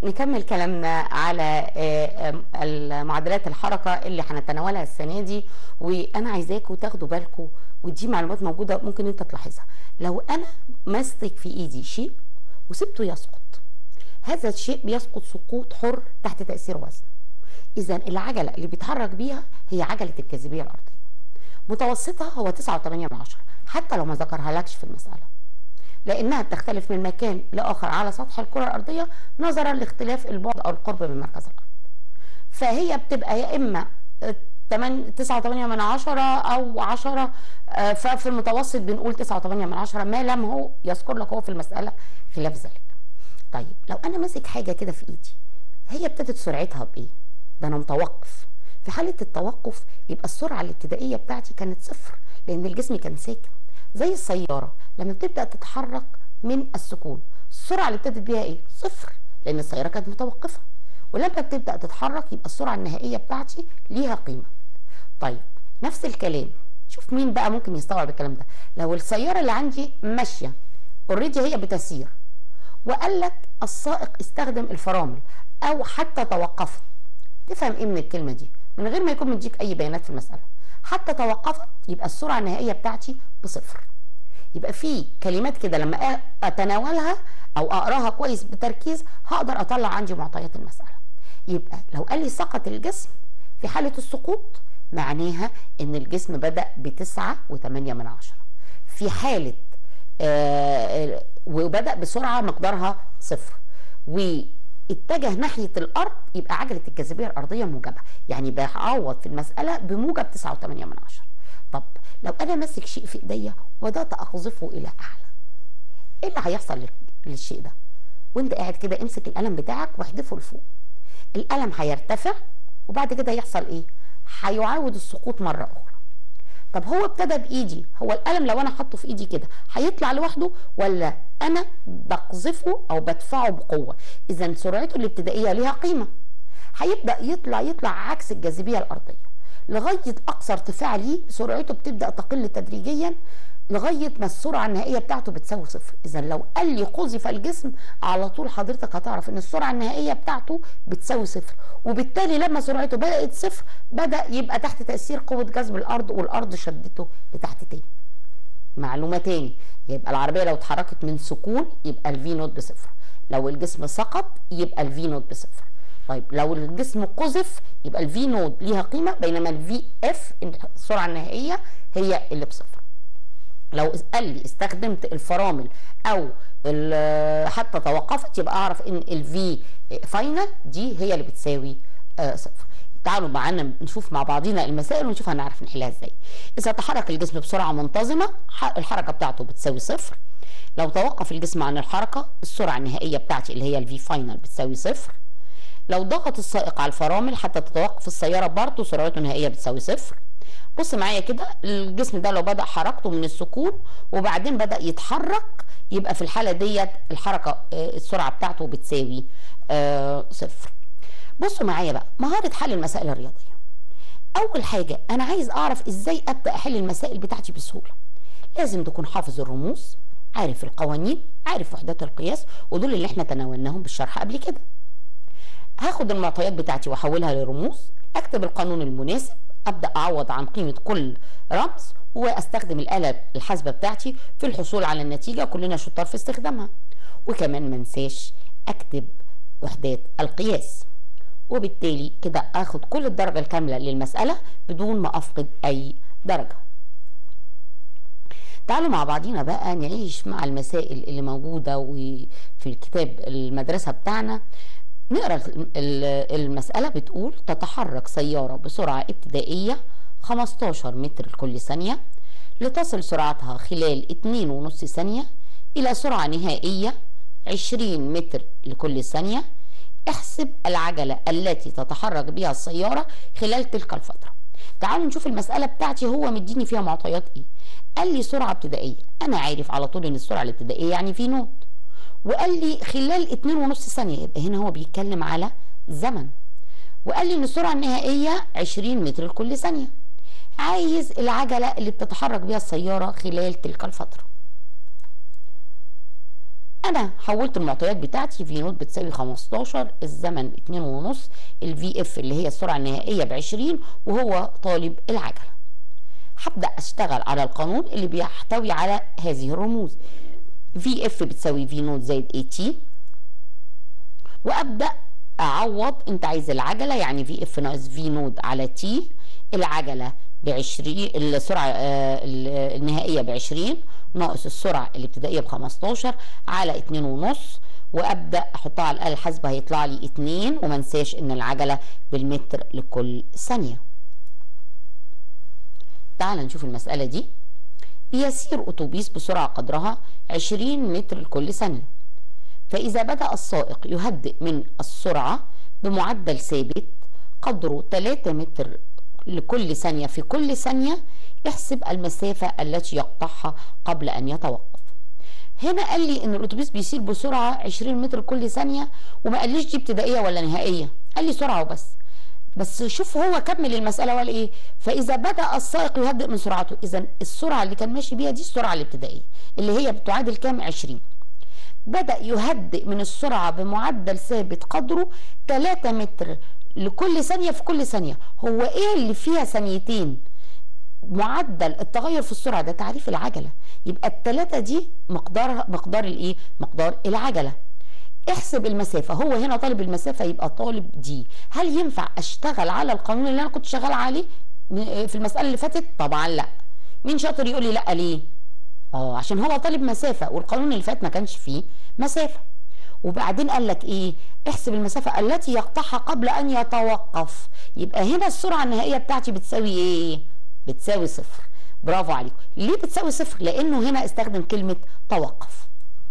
نكمل كلامنا على معدلات الحركه اللي هنتناولها السنه دي وانا عايزاكم تاخدوا بالكم ودي معلومات موجوده ممكن انت تلاحظها لو انا ماسك في ايدي شيء وسبته يسقط هذا الشيء بيسقط سقوط حر تحت تاثير وزن اذا العجله اللي بيتحرك بيها هي عجله الجاذبيه الارضيه متوسطها هو 9.8 من عشرة حتى لو ما ذكرها لكش في المساله لانها بتختلف من مكان لاخر على سطح الكره الارضيه نظرا لاختلاف البعد او القرب من مركز الارض فهي بتبقى يا اما 9.8 من عشرة او 10 ففي المتوسط بنقول 9.8 من عشرة ما لم هو يذكر لك هو في المساله خلاف ذلك طيب لو انا ماسك حاجه كده في ايدي هي ابتدت سرعتها بايه ده انا متوقف في حاله التوقف يبقى السرعه الابتدائيه بتاعتي كانت صفر لان الجسم كان ساكن زي السياره لما بتبدا تتحرك من السكون السرعه اللي ابتدت بيها ايه صفر لان السياره كانت متوقفه ولما بتبدا تتحرك يبقى السرعه النهائيه بتاعتي ليها قيمه طيب نفس الكلام شوف مين بقى ممكن يستوعب الكلام ده لو السياره اللي عندي ماشيه اوريدي هي بتسير وقال لك السائق استخدم الفرامل او حتى توقفت تفهم ايه من الكلمه دي من غير ما يكون مديك اي بيانات في المساله حتى توقفت يبقى السرعه النهائيه بتاعتي بصفر يبقى في كلمات كده لما اتناولها او اقراها كويس بتركيز هقدر اطلع عندي معطيات المساله يبقى لو قال لي سقط الجسم في حاله السقوط معناها ان الجسم بدا بتسعة وثمانية من عشرة في حاله آه وبدا بسرعه مقدارها صفر واتجه ناحيه الارض يبقى عجله الجاذبيه الارضيه موجبه يعني بعوض في المساله بموجب 9.8 من عشرة طب لو انا ماسك شيء في ايديا وبدات اقذفه الى اعلى ايه اللي هيحصل للشيء ده وانت قاعد كده امسك القلم بتاعك واحدفه لفوق القلم هيرتفع وبعد كده يحصل ايه هيعاود السقوط مره اخرى طب هو ابتدى بايدي هو القلم لو انا حاطه في ايدي كده هيطلع لوحده ولا انا بقذفه او بدفعه بقوه اذا سرعته الابتدائيه ليها قيمه هيبدا يطلع يطلع عكس الجاذبيه الارضيه لغايه اقصى ارتفاع ليه سرعته بتبدا تقل تدريجيا لغايه ما السرعه النهائيه بتاعته بتساوي صفر اذا لو قال لي قذف الجسم على طول حضرتك هتعرف ان السرعه النهائيه بتاعته بتساوي صفر وبالتالي لما سرعته بدات صفر بدا يبقى تحت تاثير قوه جذب الارض والارض شدته لتحت تاني معلومه تاني يبقى العربيه لو اتحركت من سكون يبقى الفي نوت بصفر لو الجسم سقط يبقى الفي نوت بصفر طيب لو الجسم قذف يبقى الفي نود ليها قيمه بينما الفي اف السرعه النهائيه هي اللي بصفر لو قال لي استخدمت الفرامل او حتى توقفت يبقى اعرف ان الفي فاينل دي هي اللي بتساوي صفر تعالوا معانا نشوف مع بعضينا المسائل ونشوف هنعرف نحلها ازاي اذا تحرك الجسم بسرعه منتظمه الحركه بتاعته بتساوي صفر لو توقف الجسم عن الحركه السرعه النهائيه بتاعتي اللي هي الفي فاينل بتساوي صفر لو ضغط السائق على الفرامل حتى تتوقف السياره برضه سرعته النهائيه بتساوي صفر بص معايا كده الجسم ده لو بدا حركته من السكون وبعدين بدا يتحرك يبقى في الحاله ديت الحركه السرعه بتاعته بتساوي آه صفر بصوا معايا بقى مهاره حل المسائل الرياضيه اول حاجه انا عايز اعرف ازاي ابدا احل المسائل بتاعتي بسهوله لازم تكون حافظ الرموز عارف القوانين عارف وحدات القياس ودول اللي احنا تناولناهم بالشرح قبل كده هاخد المعطيات بتاعتي واحولها لرموز اكتب القانون المناسب ابدا اعوض عن قيمه كل رمز واستخدم الاله الحاسبه بتاعتي في الحصول على النتيجه كلنا شطار في استخدامها وكمان ما انساش اكتب وحدات القياس وبالتالي كده اخد كل الدرجه الكامله للمساله بدون ما افقد اي درجه تعالوا مع بعضينا بقى نعيش مع المسائل اللي موجوده وفي الكتاب المدرسه بتاعنا نقرا المسألة بتقول تتحرك سيارة بسرعة ابتدائية 15 متر لكل ثانية لتصل سرعتها خلال 2.5 ثانية إلى سرعة نهائية 20 متر لكل ثانية احسب العجلة التي تتحرك بها السيارة خلال تلك الفترة تعالوا نشوف المسألة بتاعتي هو مديني فيها معطيات ايه قال لي سرعة ابتدائية انا عارف على طول ان السرعة الابتدائية يعني في نوت وقال لي خلال اتنين ونص ثانية يبقى هنا هو بيتكلم على زمن وقال لي ان السرعة النهائية 20 متر لكل ثانية عايز العجلة اللي بتتحرك بيها السيارة خلال تلك الفترة انا حولت المعطيات بتاعتي في نوت بتساوي 15 الزمن 2 ونص الفي اف اللي هي السرعه النهائيه ب 20 وهو طالب العجله هبدا اشتغل على القانون اللي بيحتوي على هذه الرموز في اف بتساوي في نوت زائد اي تي وابدا اعوض انت عايز العجله يعني في اف ناقص في نود على تي العجله ب 20 السرعه آه النهائيه ب 20 ناقص السرعه الابتدائيه ب 15 على 2 ونص وابدا احطها على الاله الحاسبه هيطلع لي 2 وما انساش ان العجله بالمتر لكل ثانيه تعال نشوف المساله دي بيسير اتوبيس بسرعه قدرها 20 متر لكل ثانيه فإذا بدأ السائق يهدئ من السرعة بمعدل ثابت قدره 3 متر لكل ثانية في كل ثانية احسب المسافة التي يقطعها قبل أن يتوقف هنا قال لي ان الاتوبيس بيسير بسرعه 20 متر كل ثانيه وما قاليش دي ابتدائيه ولا نهائيه قال لي سرعه وبس بس شوف هو كمل المساله وقال ايه فاذا بدا السائق يهدئ من سرعته اذا السرعه اللي كان ماشي بيها دي السرعه الابتدائيه اللي هي بتعادل كام 20 بدأ يهدئ من السرعة بمعدل ثابت قدره 3 متر لكل ثانية في كل ثانية هو ايه اللي فيها ثانيتين معدل التغير في السرعة ده تعريف العجلة يبقى التلاتة دي مقدار مقدار الايه مقدار العجلة احسب المسافة هو هنا طالب المسافة يبقى طالب دي هل ينفع اشتغل على القانون اللي انا كنت شغال عليه في المسألة اللي فاتت طبعا لا مين شاطر يقول لي لا ليه اه عشان هو طالب مسافه والقانون اللي فات ما كانش فيه مسافه وبعدين قال لك ايه احسب المسافه التي يقطعها قبل ان يتوقف يبقى هنا السرعه النهائيه بتاعتي بتساوي ايه بتساوي صفر برافو عليكم ليه بتساوي صفر لانه هنا استخدم كلمه توقف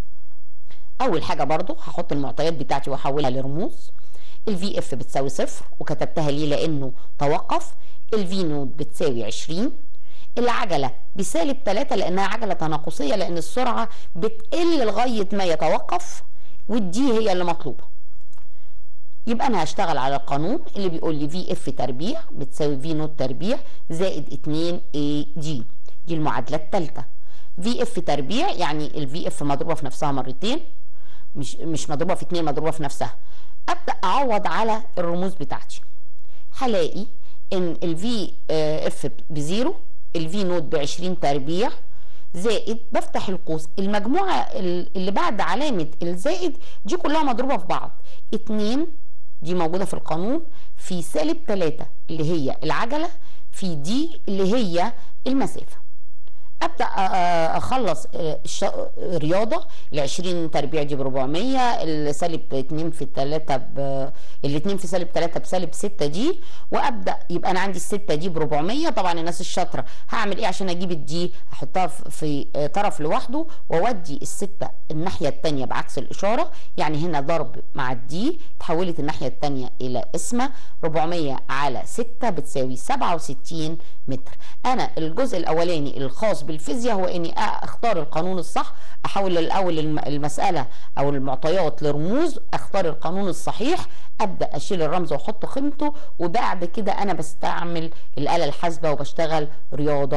اول حاجه برضو هحط المعطيات بتاعتي واحولها لرموز الفي اف بتساوي صفر وكتبتها ليه لانه توقف الفي نود بتساوي 20 العجله بسالب 3 لانها عجله تناقصيه لان السرعه بتقل لغايه ما يتوقف والدي هي اللي مطلوبه يبقى انا هشتغل على القانون اللي بيقول لي في اف تربيع بتساوي في نوت تربيع زائد 2 اي دي دي المعادله الثالثه في اف تربيع يعني الفي اف مضروبه في نفسها مرتين مش مش مضروبه في 2 مضروبه في نفسها ابدا اعوض على الرموز بتاعتي هلاقي ان الفي اف بزيرو الفي نوت ب 20 تربيع زائد بفتح القوس المجموعه اللي بعد علامه الزائد دي كلها مضروبه في بعض 2 دي موجوده في القانون في سالب 3 اللي هي العجله في دي اللي هي المسافه ابدا اخلص رياضه ال 20 تربيع دي ب 400 السالب 2 في 3 ب ال 2 في سالب 3 بسالب 6 دي وابدا يبقى انا عندي السته دي ب 400 طبعا الناس الشاطره هعمل ايه عشان اجيب الدي احطها في طرف لوحده واودي السته الناحيه الثانيه بعكس الاشاره يعني هنا ضرب مع الدي تحولت الناحيه الثانيه الى اسمه 400 على 6 بتساوي 67 متر انا الجزء الاولاني الخاص بالفيزياء هو اني اختار القانون الصح احول الاول المساله او المعطيات لرموز اختار القانون الصحيح ابدا اشيل الرمز واحط قيمته وبعد كده انا بستعمل الاله الحاسبه وبشتغل رياضه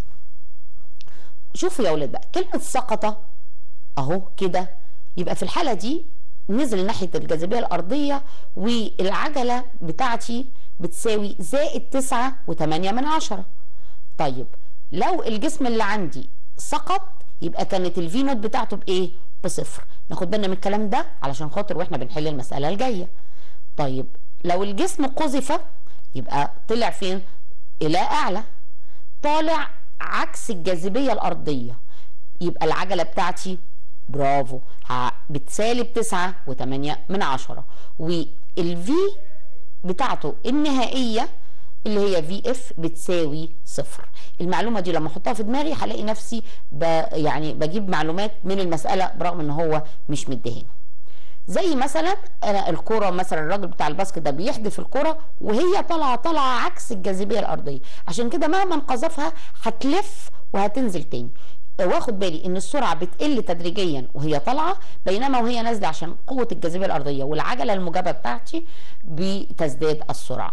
شوفوا يا ولاد بقى كلمه سقط اهو كده يبقى في الحاله دي نزل ناحيه الجاذبيه الارضيه والعجله بتاعتي بتساوي زائد تسعة وتمانية من عشرة طيب لو الجسم اللي عندي سقط يبقى كانت الفي نوت بتاعته بايه بصفر ناخد بالنا من الكلام ده علشان خاطر واحنا بنحل المساله الجايه طيب لو الجسم قذف يبقى طلع فين الى اعلى طالع عكس الجاذبيه الارضيه يبقى العجله بتاعتي برافو بتسالب تسعة وتمانية من عشرة والفي بتاعته النهائيه اللي هي في اف بتساوي صفر المعلومه دي لما احطها في دماغي هلاقي نفسي ب يعني بجيب معلومات من المساله برغم ان هو مش مديهاني زي مثلا انا الكوره مثلا الراجل بتاع الباسكت ده بيحدف الكوره وهي طالعه طالعه عكس الجاذبيه الارضيه عشان كده مهما قذفها هتلف وهتنزل تاني واخد بالي ان السرعه بتقل تدريجيا وهي طالعه بينما وهي نازله عشان قوه الجاذبيه الارضيه والعجله الموجبه بتاعتي بتزداد السرعه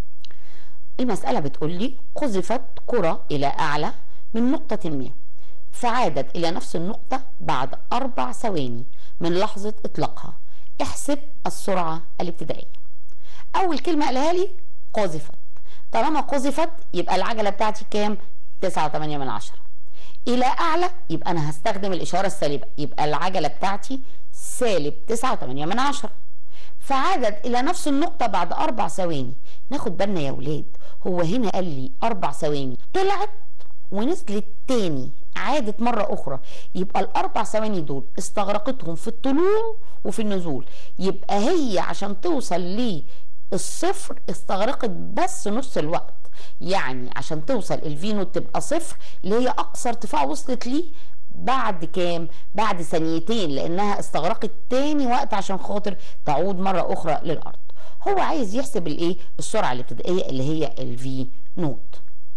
المساله بتقول لي قذفت كره الى اعلى من نقطه ما فعادت إلى نفس النقطة بعد أربع ثواني من لحظة إطلاقها احسب السرعة الابتدائية أول كلمة قالها لي قذفت طالما قذفت يبقى العجلة بتاعتي كام؟ 9.8 من عشرة إلى أعلى يبقى أنا هستخدم الإشارة السالبة يبقى العجلة بتاعتي سالب 9.8 من عشرة فعادت إلى نفس النقطة بعد أربع ثواني ناخد بالنا يا ولاد هو هنا قال لي أربع ثواني طلعت ونزلت تاني عادت مرة أخرى يبقى الأربع ثواني دول استغرقتهم في الطلوع وفي النزول يبقى هي عشان توصل للصفر استغرقت بس نص الوقت يعني عشان توصل الفي نوت تبقى صفر اللي هي أقصى ارتفاع وصلت ليه بعد كام بعد ثانيتين لانها استغرقت تاني وقت عشان خاطر تعود مره اخرى للارض هو عايز يحسب الايه السرعه الابتدائيه اللي هي الفي نوت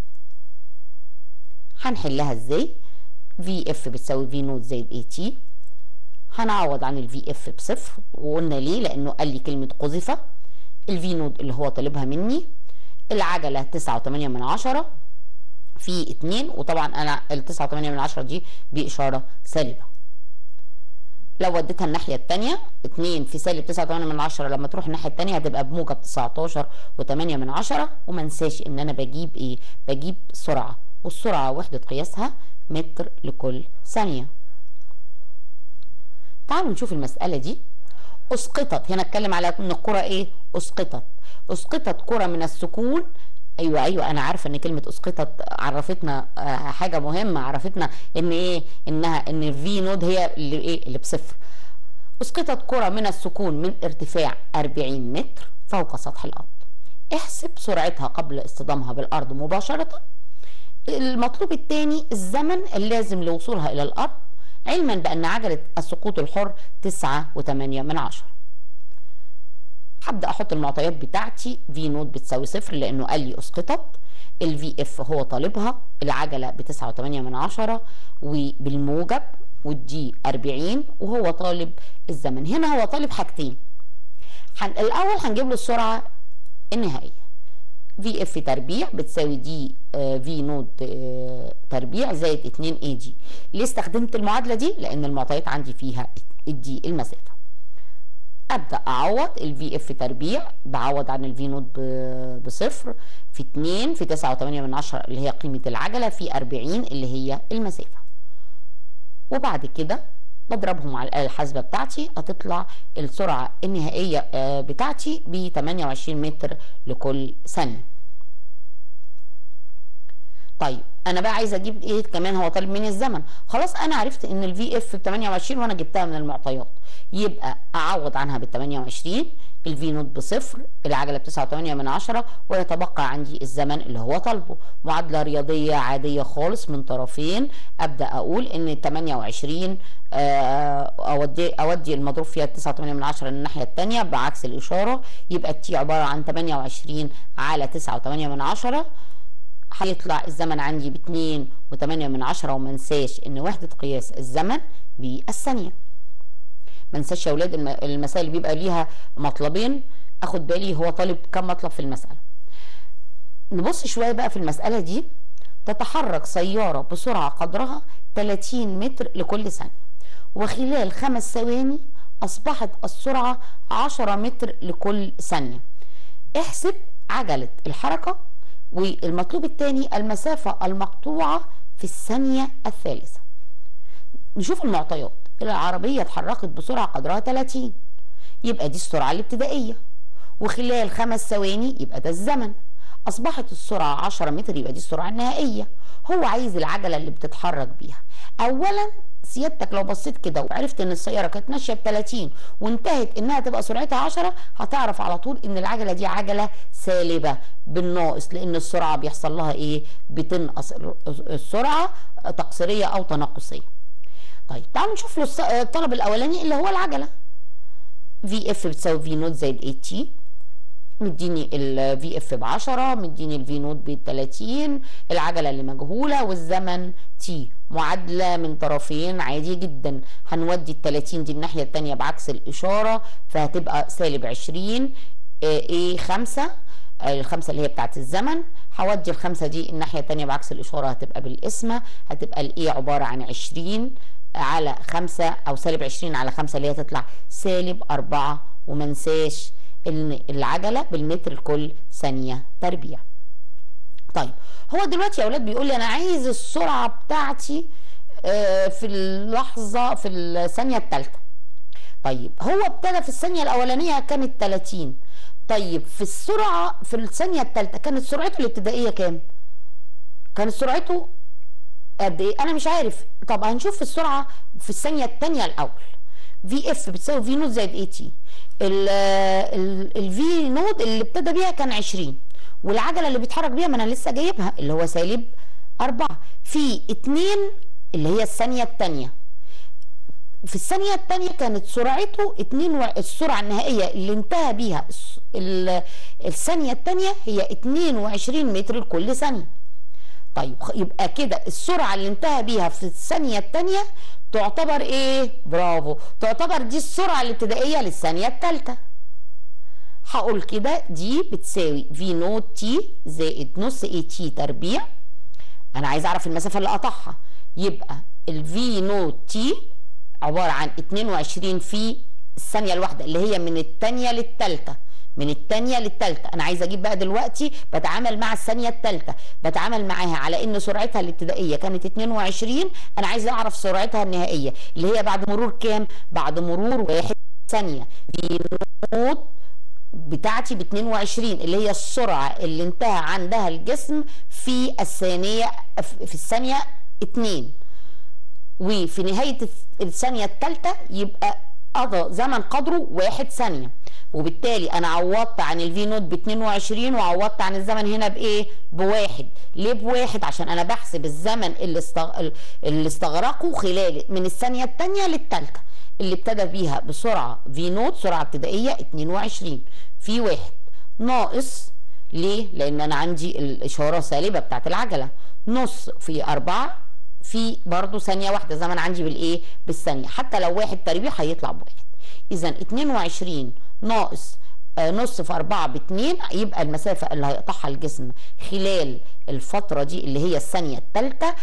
هنحلها ازاي في اف بتساوي في نوت زائد اي تي هنعوض عن الفي اف بصفر وقلنا ليه لانه قال لي كلمه قذفه الفي نوت اللي هو طالبها مني العجله 9.8 من عشرة في 2 وطبعا انا ال 9.8 من عشرة دي باشاره سالبه لو وديتها الناحيه الثانيه 2 في سالب 9.8 من عشرة لما تروح الناحيه الثانيه هتبقى بموجب 19 و8 من عشرة وما انساش ان انا بجيب ايه بجيب سرعه والسرعه وحده قياسها متر لكل ثانيه تعالوا نشوف المساله دي اسقطت هنا اتكلم على ان الكره ايه اسقطت اسقطت كره من السكون ايوه ايوه انا عارفه ان كلمه اسقطت عرفتنا آه حاجه مهمه عرفتنا ان ايه انها ان الفي نود هي اللي ايه اللي بصفر اسقطت كره من السكون من ارتفاع 40 متر فوق سطح الارض احسب سرعتها قبل اصطدامها بالارض مباشره المطلوب الثاني الزمن اللازم لوصولها الى الارض علما بان عجله السقوط الحر 9.8 من عشرة هبدا احط المعطيات بتاعتي في نوت بتساوي صفر لانه قال لي اسقطت الفي اف هو طالبها العجله ب 9.8 من عشرة وبالموجب والدي 40 وهو طالب الزمن هنا هو طالب حاجتين حن... الاول هنجيب له السرعه النهائيه في اف تربيع بتساوي دي آه في نوت آه تربيع زائد 2 اي جي ليه استخدمت المعادله دي لان المعطيات عندي فيها الدي المسافه ابدا اعوض الفي اف تربيع بعوض عن الفي نوت بصفر في 2 في 9.8 من عشرة اللي هي قيمه العجله في 40 اللي هي المسافه وبعد كده بضربهم على الاله الحاسبه بتاعتي هتطلع السرعه النهائيه بتاعتي ب 28 متر لكل ثانيه طيب انا بقى عايزه اجيب ايه كمان هو طالب مني الزمن خلاص انا عرفت ان الفي اف ب 28 وانا جبتها من المعطيات يبقى اعوض عنها بال 28 الفي نوت بصفر العجله ب 9.8 من عشرة ويتبقى عندي الزمن اللي هو طالبه معادله رياضيه عاديه خالص من طرفين ابدا اقول ان 28 اودي اودي المضروب فيها 9.8 من عشرة للناحيه الثانيه بعكس الاشاره يبقى التي عباره عن 28 على 9.8 من عشرة هيطلع الزمن عندي ب 2 و8 من عشرة وما انساش ان وحده قياس الزمن بالثانيه ما انساش يا اولاد المسائل اللي بيبقى ليها مطلبين اخد بالي هو طالب كم مطلب في المساله نبص شويه بقى في المساله دي تتحرك سياره بسرعه قدرها 30 متر لكل ثانيه وخلال خمس ثواني اصبحت السرعه 10 متر لكل ثانيه احسب عجله الحركه والمطلوب الثاني المسافه المقطوعه في الثانيه الثالثه نشوف المعطيات العربية اتحركت بسرعة قدرها 30 يبقى دي السرعة الابتدائية وخلال خمس ثواني يبقى ده الزمن أصبحت السرعة 10 متر يبقى دي السرعة النهائية هو عايز العجلة اللي بتتحرك بيها أولا سيادتك لو بصيت كده وعرفت ان السياره كانت ماشيه ب 30 وانتهت انها تبقى سرعتها 10 هتعرف على طول ان العجله دي عجله سالبه بالناقص لان السرعه بيحصل لها ايه بتنقص السرعه تقصيريه او تناقصيه طيب تعالوا نشوف له الطلب الاولاني اللي هو العجله في اف بتساوي في نوت زائد اي تي مديني الفي اف ب 10 مديني الفي نوت ب 30 العجله اللي مجهوله والزمن تي معادله من طرفين عادي جدا هنودي ال 30 دي الناحيه الثانيه بعكس الاشاره فهتبقى سالب 20 ايه 5 الخمسة اللي هي بتاعت الزمن هودي الخمسة دي الناحية التانية بعكس الإشارة هتبقى بالقسمة هتبقى الإيه عبارة عن عشرين على خمسة أو سالب عشرين على خمسة اللي هي تطلع سالب أربعة ومنساش إن العجلة بالمتر لكل ثانية تربيع طيب هو دلوقتي يا أولاد بيقول لي أنا عايز السرعة بتاعتي آه، في اللحظة في الثانية الثالثة طيب هو ابتدى في الثانية الأولانية كانت 30 طيب في السرعة في الثانية الثالثة كانت سرعته الابتدائية كام؟ كانت سرعته قد ايه؟ أنا مش عارف طب هنشوف السرعة في الثانية الثانية الأول في اف بتساوي في نود زائد اي تي الفي نود اللي ابتدى بيها كان 20 والعجلة اللي بيتحرك بيها ما أنا لسه جايبها اللي هو سالب 4 في 2 اللي هي الثانية الثانية في الثانية الثانية كانت سرعته 2 و... السرعة النهائية اللي انتهى بيها الس- ال- الثانية الثانية هي 22 متر لكل ثانية طيب خ- يبقى كده السرعة اللي انتهى بيها في الثانية الثانية تعتبر ايه؟ برافو تعتبر دي السرعة الابتدائية للثانية الثالثة هقول كده دي بتساوي في نوت تي زائد نص اي تي تربيع انا عايز اعرف المسافه اللي قطعها يبقى الفي نوت تي عباره عن 22 في الثانيه الواحده اللي هي من الثانيه للثالثه من الثانيه للثالثه انا عايز اجيب بقى دلوقتي بتعامل مع الثانيه الثالثه بتعامل معاها على ان سرعتها الابتدائيه كانت 22 انا عايز اعرف سرعتها النهائيه اللي هي بعد مرور كام بعد مرور واحد ثانيه في نوت بتاعتي ب 22 اللي هي السرعه اللي انتهى عندها الجسم في الثانيه في الثانيه 2 وفي نهايه الثانيه الثالثه يبقى قضى زمن قدره واحد ثانيه وبالتالي انا عوضت عن الفي نوت ب 22 وعوضت عن الزمن هنا بايه؟ بواحد ليه بواحد؟ عشان انا بحسب الزمن اللي استغ... اللي استغرقه خلال من الثانيه الثانيه للثالثه اللي ابتدى بيها بسرعه في نوت سرعه ابتدائيه 22 في واحد ناقص ليه؟ لان انا عندي الاشاره سالبه بتاعت العجله نص في أربعة في برضو ثانيه واحده زمن عندي بالايه؟ بالثانيه حتى لو واحد تربيع هيطلع بواحد اذا 22 ناقص آه، نص في 4 ب 2 يبقى المسافه اللي هيقطعها الجسم خلال الفتره دي اللي هي الثانيه الثالثه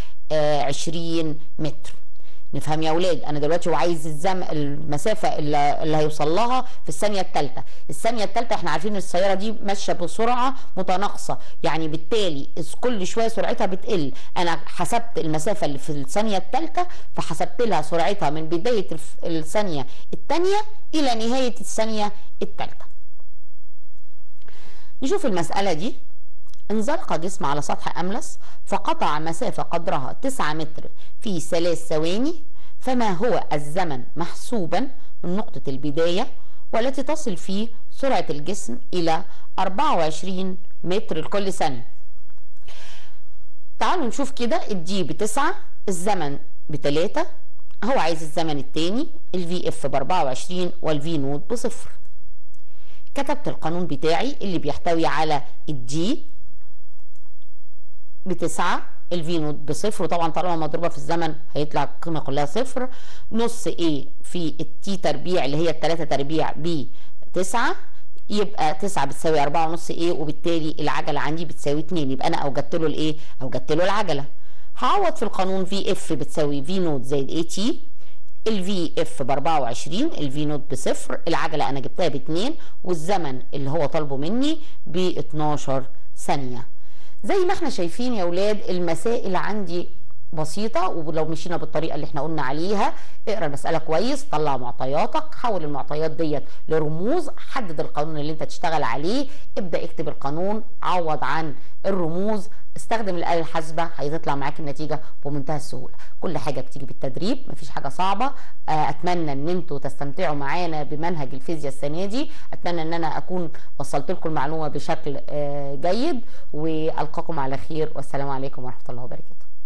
20 متر نفهم يا اولاد انا دلوقتي وعايز الزم المسافه اللي, اللي هيوصل لها في الثانيه الثالثه الثانيه الثالثه احنا عارفين السياره دي ماشيه بسرعه متناقصه يعني بالتالي إذ كل شويه سرعتها بتقل انا حسبت المسافه اللي في الثانيه الثالثه فحسبت لها سرعتها من بدايه الف- الثانيه الثانيه الى نهايه الثانيه الثالثه نشوف المساله دي انزلق جسم على سطح أملس فقطع مسافة قدرها 9 متر في ثلاث ثواني فما هو الزمن محسوبا من نقطة البداية والتي تصل فيه سرعة الجسم إلى 24 متر لكل ثانية تعالوا نشوف كده الدي بتسعة الزمن بتلاتة هو عايز الزمن التاني الفي اف ب 24 والفي نوت بصفر كتبت القانون بتاعي اللي بيحتوي على الدي بتسعة الفي نوت بصفر وطبعا طالما مضروبه في الزمن هيطلع القيمه كلها صفر نص ايه في التي تربيع اللي هي التلاتة تربيع ب 9 يبقى 9 بتساوي 4 ونص ايه وبالتالي العجله عندي بتساوي 2 يبقى انا اوجدت له الايه؟ اوجدت له العجله هعوض في القانون في اف بتساوي في نوت زائد اي تي الفي اف ب 24 الفي نوت بصفر العجله انا جبتها ب 2 والزمن اللي هو طالبه مني ب 12 ثانيه زي ما احنا شايفين يا ولاد المسائل عندي بسيطة ولو مشينا بالطريقة اللي احنا قلنا عليها اقرا المسألة كويس طلع معطياتك حول المعطيات ديت لرموز حدد القانون اللي انت تشتغل عليه ابدأ اكتب القانون عوض عن الرموز استخدم الآلة الحاسبة هتطلع معاك النتيجة بمنتهى السهولة كل حاجة بتيجي بالتدريب مفيش حاجة صعبة آه، اتمنى ان انتوا تستمتعوا معانا بمنهج الفيزياء السنة دي اتمنى ان انا اكون وصلت لكم المعلومة بشكل آه، جيد والقاكم على خير والسلام عليكم ورحمة الله وبركاته